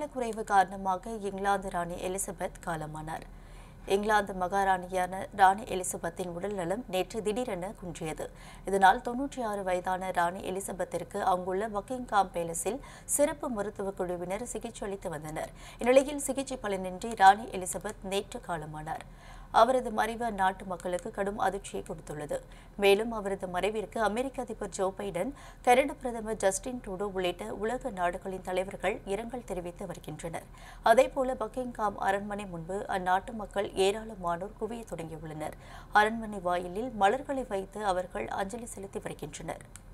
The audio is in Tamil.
உடல்நலக்குறைவு காரணமாக இங்கிலாந்து ராணி எலிசபெத் காலமானார் இங்கிலாந்து மகாராணியான ராணி எலிசபெத்தின் உடல்நலம் நேற்று திடீரென குன்றியது இதனால் தொன்னூற்றி ஆறு வயதான ராணி எலிசபெத்திற்கு அங்குள்ள பக்கிங்காம் பேலஸில் சிறப்பு மருத்துவ குழுவினர் சிகிச்சை அளித்து வந்தனர் இந்நிலையில் சிகிச்சை பலனின்றி ராணி எலிசபெத் நேற்று காலமானார் அவரது மறைவு அந்நாட்டு மக்களுக்கு கடும் அதிர்ச்சியை கொடுத்துள்ளது மேலும் அவரது மறைவிற்கு அமெரிக்க அதிபர் ஜோ பைடன் கனடா பிரதமர் ஜஸ்டின் ட்ரூடோ உள்ளிட்ட உலக நாடுகளின் தலைவர்கள் இரங்கல் தெரிவித்து வருகின்றனர் அதேபோல பக்கிங்காம் அரண்மனை முன்பு அந்நாட்டு மக்கள் ஏராளமானோர் குவிய தொடங்கியுள்ளனர் அரண்மனை வாயிலில் மலர்களை வைத்து அவர்கள் அஞ்சலி செலுத்தி வருகின்றனர்